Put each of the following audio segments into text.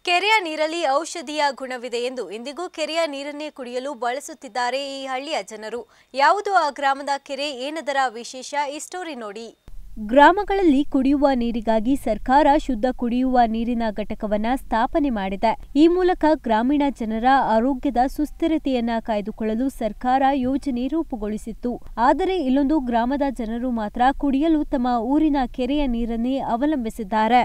ಕೆರೆಯ ನೀರಲ್ಲಿ ಔಷಧೀಯ ಗುಣವಿದೆ ಎಂದು ಇಂದಿಗೂ ಕೆರೆಯ ನೀರನ್ನೇ ಕುಡಿಯಲು ಬಳಸುತ್ತಿದ್ದಾರೆ ಈ ಹಳ್ಳಿಯ ಜನರು ಯಾವುದು ಆ ಗ್ರಾಮದ ಕೆರೆ ಏನದರ ವಿಶೇಷ ಈ ಸ್ಟೋರಿ ನೋಡಿ ಗ್ರಾಮಗಳಲ್ಲಿ ಕುಡಿಯುವ ನೀರಿಗಾಗಿ ಸರ್ಕಾರ ಶುದ್ಧ ಕುಡಿಯುವ ನೀರಿನ ಘಟಕವನ್ನ ಸ್ಥಾಪನೆ ಮಾಡಿದೆ ಈ ಮೂಲಕ ಗ್ರಾಮೀಣ ಜನರ ಆರೋಗ್ಯದ ಸುಸ್ಥಿರತೆಯನ್ನ ಕಾಯ್ದುಕೊಳ್ಳಲು ಸರ್ಕಾರ ಯೋಜನೆ ರೂಪುಗೊಳಿಸಿತ್ತು ಆದರೆ ಇಲ್ಲೊಂದು ಗ್ರಾಮದ ಜನರು ಮಾತ್ರ ಕುಡಿಯಲು ತಮ್ಮ ಊರಿನ ಕೆರೆಯ ನೀರನ್ನೇ ಅವಲಂಬಿಸಿದ್ದಾರೆ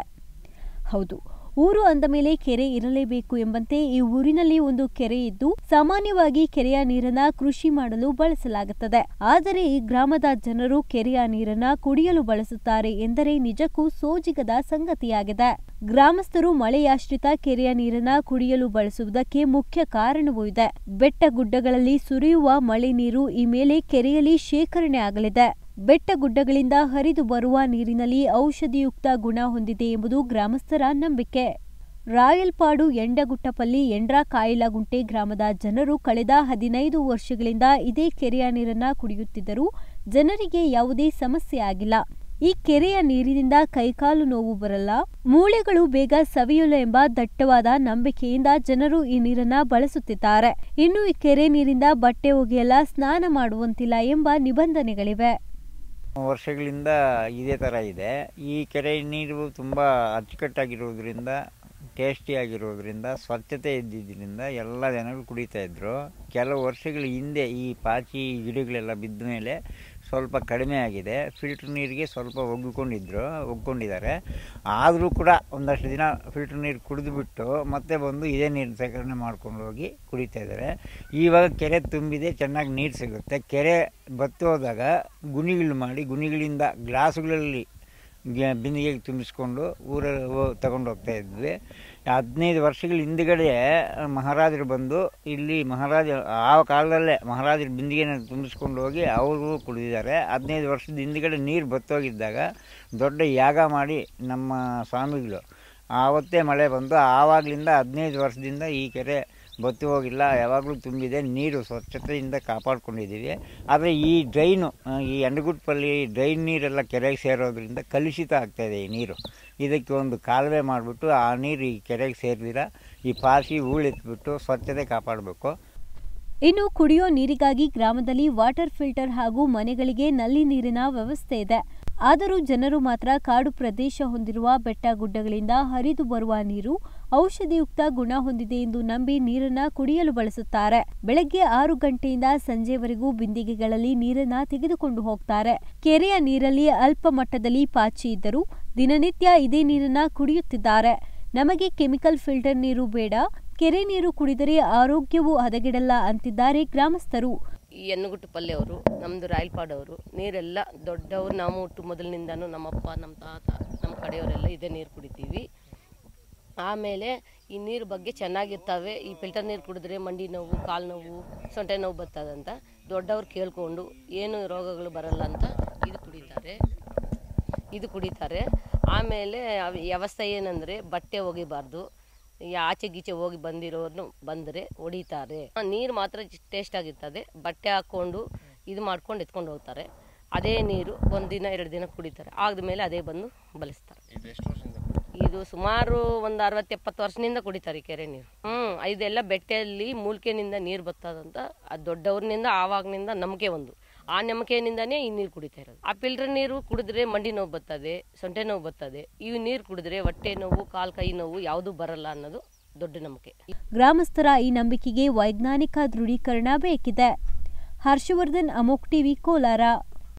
ಹೌದು ಊರು ಅಂದ ಮೇಲೆ ಕೆರೆ ಇರಲೇಬೇಕು ಎಂಬಂತೆ ಈ ಊರಿನಲ್ಲಿ ಒಂದು ಕೆರೆ ಇದ್ದು ಸಾಮಾನ್ಯವಾಗಿ ಕೆರೆಯ ನೀರನ್ನ ಕೃಷಿ ಮಾಡಲು ಬಳಸಲಾಗುತ್ತದೆ ಆದರೆ ಈ ಗ್ರಾಮದ ಜನರು ಕೆರೆಯ ನೀರನ್ನ ಕುಡಿಯಲು ಬಳಸುತ್ತಾರೆ ಎಂದರೆ ನಿಜಕ್ಕೂ ಸೋಜಿಗದ ಸಂಗತಿಯಾಗಿದೆ ಗ್ರಾಮಸ್ಥರು ಮಳೆಯಾಶ್ರಿತ ಕೆರೆಯ ನೀರನ್ನ ಕುಡಿಯಲು ಬಳಸುವುದಕ್ಕೆ ಮುಖ್ಯ ಕಾರಣವೂ ಇದೆ ಬೆಟ್ಟ ಗುಡ್ಡಗಳಲ್ಲಿ ಸುರಿಯುವ ಮಳೆ ನೀರು ಈ ಮೇಲೆ ಕೆರೆಯಲ್ಲಿ ಶೇಖರಣೆ ಆಗಲಿದೆ ಬೆಟ್ಟ ಗುಡ್ಡಗಳಿಂದ ಹರಿದು ಬರುವ ನೀರಿನಲ್ಲಿ ಔಷಧಿಯುಕ್ತ ಗುಣ ಹೊಂದಿದೆ ಎಂಬುದು ಗ್ರಾಮಸ್ಥರ ನಂಬಿಕೆ ರಾಯಲ್ಪಾಡು ಎಂಡಗುಟ್ಟಪಲ್ಲಿ ಎಂಡ್ರ ಕಾಯಿಲಗುಂಟೆ ಗ್ರಾಮದ ಜನರು ಕಳೆದ ಹದಿನೈದು ವರ್ಷಗಳಿಂದ ಇದೇ ಕೆರೆಯ ನೀರನ್ನ ಕುಡಿಯುತ್ತಿದ್ದರೂ ಜನರಿಗೆ ಯಾವುದೇ ಸಮಸ್ಯೆ ಆಗಿಲ್ಲ ಈ ಕೆರೆಯ ನೀರಿನಿಂದ ಕೈಕಾಲು ನೋವು ಬರಲ್ಲ ಮೂಳೆಗಳು ಬೇಗ ಸವಿಯಲ್ಲ ಎಂಬ ದಟ್ಟವಾದ ನಂಬಿಕೆಯಿಂದ ಜನರು ಈ ನೀರನ್ನ ಬಳಸುತ್ತಿದ್ದಾರೆ ಇನ್ನು ಈ ಕೆರೆ ನೀರಿಂದ ಬಟ್ಟೆ ಒಗೆಯಲ್ಲ ಸ್ನಾನ ಮಾಡುವಂತಿಲ್ಲ ಎಂಬ ನಿಬಂಧನೆಗಳಿವೆ ವರ್ಷಗಳಿಂದ ಇದೇ ಥರ ಇದೆ ಈ ಕೆರೆ ನೀರು ತುಂಬ ಅಚ್ಚುಕಟ್ಟಾಗಿರೋದ್ರಿಂದ ಟೇಸ್ಟಿಯಾಗಿರೋದ್ರಿಂದ ಸ್ವಚ್ಛತೆ ಇದ್ದಿದ್ದರಿಂದ ಎಲ್ಲ ಜನಗಳು ಕುಡಿತಾ ಇದ್ದರು ಕೆಲವು ವರ್ಷಗಳ ಹಿಂದೆ ಈ ಪಾಚಿ ಗಿಡಗಳೆಲ್ಲ ಬಿದ್ದ ಮೇಲೆ ಸ್ವಲ್ಪ ಕಡಿಮೆ ಆಗಿದೆ ಫಿಲ್ಟ್ರ್ ನೀರಿಗೆ ಸ್ವಲ್ಪ ಒಗ್ಗಿಕೊಂಡಿದ್ರು ಒಗ್ಕೊಂಡಿದ್ದಾರೆ ಆದರೂ ಕೂಡ ಒಂದಷ್ಟು ದಿನ ಫಿಲ್ಟ್ರ್ ನೀರು ಕುಡಿದುಬಿಟ್ಟು ಮತ್ತೆ ಬಂದು ಇದೇ ನೀರು ಸೇಕರಣೆ ಮಾಡ್ಕೊಂಡು ಹೋಗಿ ಕುಡಿತಾ ಇದ್ದಾರೆ ಇವಾಗ ಕೆರೆ ತುಂಬಿದೆ ಚೆನ್ನಾಗಿ ನೀರು ಸಿಗುತ್ತೆ ಕೆರೆ ಬತ್ತಿ ಹೋದಾಗ ಗುಣಿಗಳು ಮಾಡಿ ಗುಣಿಗಳಿಂದ ಗ್ಲಾಸುಗಳಲ್ಲಿ ಗ- ಬಿಂದಿಗೆಗೆ ತುಂಬಿಸ್ಕೊಂಡು ಊರಲ್ಲಿ ಹೋ- ತಗೊಂಡು ಹೋಗ್ತಾ ಇದ್ವಿ ಹದಿನೈದು ವರ್ಷಗಳ ಹಿಂದ್ಗಡೆ ಮಹಾರಾಜರು ಬಂದು ಇಲ್ಲಿ ಮಹಾರಾಜ ಆ ಕಾಲದಲ್ಲೇ ಮಹಾರಾಜರು ಬಿಂದಿಗೆನ ತುಂಬಿಸ್ಕೊಂಡು ಹೋಗಿ ಅವರು ಕುಡಿದಿದ್ದಾರೆ ಹದಿನೈದು ವರ್ಷದ ಹಿಂದ್ಗಡೆ ನೀರು ಬತ್ತೋಗಿದ್ದಾಗ ದೊಡ್ಡ ಯಾಗ ಮಾಡಿ ನಮ್ಮ ಸ್ವಾಮಿಗಳು ಆವತ್ತೇ ಮಳೆ ಬಂದು ಆವಾಗಲಿಂದ ಹದಿನೈದು ವರ್ಷದಿಂದ ಈ ಕೆರೆ ಬತ್ತಿ ಹೋಗಿಲ್ಲ ಯಾವಾಗಲೂ ತುಂಬಿದೆ ನೀರು ಸ್ವಚ್ಛತೆಯಿಂದ ಕಾಪಾಡ್ಕೊಂಡಿದ್ದೀವಿ ಆದರೆ ಈ ಡ್ರೈನು ಆ, ಈ ಎಂಡಗುಟ್ಟಪಲ್ಲಿ ಡ್ರೈನ್ ನೀರೆಲ್ಲ ಕೆರೆಗೆ ಸೇರೋದ್ರಿಂದ ಕಲುಷಿತ ಆಗ್ತಾಯಿದೆ ಈ ನೀರು ಇದಕ್ಕೆ ಒಂದು ಕಾಲುವೆ ಮಾಡಿಬಿಟ್ಟು ಆ ನೀರು ಈ ಕೆರೆಗೆ ಸೇರಿದಿರ ಈ ಪಾಸಿ ಹೂಳೆತ್ಬಿಟ್ಟು ಸ್ವಚ್ಛತೆ ಕಾಪಾಡಬೇಕು ಇನ್ನು ಕುಡಿಯೋ ನೀರಿಗಾಗಿ ಗ್ರಾಮದಲ್ಲಿ ವಾಟರ್ ಫಿಲ್ಟರ್ ಹಾಗೂ ಮನೆಗಳಿಗೆ ನಲ್ಲಿ ನೀರಿನ ವ್ಯವಸ್ಥೆ ಇದೆ ಆದರೂ ಜನರು ಮಾತ್ರ ಕಾಡು ಪ್ರದೇಶ ಹೊಂದಿರುವ ಬೆಟ್ಟ ಗುಡ್ಡಗಳಿಂದ ಹರಿದು ಬರುವ ನೀರು ಔಷಧಿಯುಕ್ತ ಗುಣ ಹೊಂದಿದೆ ಎಂದು ನಂಬಿ ನೀರನ್ನ ಕುಡಿಯಲು ಬಳಸುತ್ತಾರೆ ಬೆಳಗ್ಗೆ ಆರು ಗಂಟೆಯಿಂದ ಸಂಜೆವರೆಗೂ ಬಿಂದಿಗೆಗಳಲ್ಲಿ ನೀರನ್ನ ತೆಗೆದುಕೊಂಡು ಹೋಗ್ತಾರೆ ಕೆರೆಯ ನೀರಲ್ಲಿ ಅಲ್ಪ ಮಟ್ಟದಲ್ಲಿ ಪಾಚಿ ಇದ್ದರೂ ದಿನನಿತ್ಯ ಇದೇ ನೀರನ್ನ ಕುಡಿಯುತ್ತಿದ್ದಾರೆ ನಮಗೆ ಕೆಮಿಕಲ್ ಫಿಲ್ಟರ್ ನೀರು ಬೇಡ ಕೆರೆ ನೀರು ಕುಡಿದರೆ ಆರೋಗ್ಯವು ಹದಗೆಡಲ್ಲ ಅಂತಿದ್ದಾರೆ ಗ್ರಾಮಸ್ಥರು ಈ ಎನ್ನುಗುಟ್ಟು ಪಲ್ಲೆಯವರು ನಮ್ಮದು ರಾಯಲ್ಪಾಡವರು ನೀರೆಲ್ಲ ದೊಡ್ಡವರು ನಾವು ಹುಟ್ಟು ಮೊದಲಿನಿಂದನೂ ನಮ್ಮಪ್ಪ ನಮ್ಮ ತಾತ ನಮ್ಮ ಕಡೆಯವರೆಲ್ಲ ಇದೇ ನೀರು ಕುಡಿತೀವಿ ಆಮೇಲೆ ಈ ನೀರು ಬಗ್ಗೆ ಚೆನ್ನಾಗಿರ್ತವೆ ಈ ಫಿಲ್ಟರ್ ನೀರು ಕುಡಿದ್ರೆ ಮಂಡಿ ನೋವು ಕಾಲು ನೋವು ಸೊಂಟೆ ನೋವು ಬರ್ತದಂತ ದೊಡ್ಡವ್ರು ಕೇಳ್ಕೊಂಡು ಏನು ರೋಗಗಳು ಬರಲ್ಲ ಅಂತ ಇದು ಕುಡಿತಾರೆ ಇದು ಕುಡಿತಾರೆ ಆಮೇಲೆ ಅವ್- ವ್ಯವಸ್ಥೆ ಏನಂದರೆ ಬಟ್ಟೆ ಒಗಿಬಾರ್ದು ಈ ಆಚೆ ಗೀಚೆ ಹೋಗಿ ಬಂದಿರೋರ್ನು ಬಂದರೆ ಹೊಡಿತಾರೆ ನೀರು ಮಾತ್ರ ಟೇಸ್ಟ್ ಆಗಿರ್ತದೆ ಬಟ್ಟೆ ಹಾಕ್ಕೊಂಡು ಇದು ಮಾಡ್ಕೊಂಡು ಎತ್ಕೊಂಡು ಹೋಗ್ತಾರೆ ಅದೇ ನೀರು ಒಂದು ದಿನ ಎರಡು ದಿನ ಕುಡಿತಾರೆ ಆದ್ಮೇಲೆ ಅದೇ ಬಂದು ಬಳಸ್ತಾರೆ ಇದು ಸುಮಾರು ಒಂದು ಅರವತ್ತು ಎಪ್ಪತ್ತು ವರ್ಷದಿಂದ ಕುಡಿತಾರೆ ಈ ಕೆರೆ ನೀರು ಹ್ಮ್ ಇದೆಲ್ಲ ಬೆಟ್ಟೆಯಲ್ಲಿ ಮೂಲಿಕೆನಿಂದ ನೀರು ಬರ್ತದಂತ ಅದು ದೊಡ್ಡವ್ರನಿಂದ ಆವಾಗ್ನಿಂದ ನಂಬಿಕೆ ಒಂದು ಆ ನಂಬಿಕೆಯಿಂದಾನೇ ಈ ನೀರು ಕುಡಿತಾ ಇರೋದು ಆ ಫಿಲ್ಟರ್ ನೀರು ಕುಡಿದ್ರೆ ಮಂಡಿ ನೋವು ಬರ್ತದೆ ಸೊಂಟೆ ನೋವು ಬರ್ತದೆ ಈ ನೀರು ಕುಡಿದ್ರೆ ಹೊಟ್ಟೆ ನೋವು ಕಾಲು ಕೈ ನೋವು ಯಾವುದು ಬರಲ್ಲ ಅನ್ನೋದು ದೊಡ್ಡ ನಂಬಿಕೆ ಗ್ರಾಮಸ್ಥರ ಈ ನಂಬಿಕೆಗೆ ವೈಜ್ಞಾನಿಕ ದೃಢೀಕರಣ ಬೇಕಿದೆ ಹರ್ಷವರ್ಧನ್ ಅಮೋಕ್ ಟಿವಿ ಕೋಲಾರ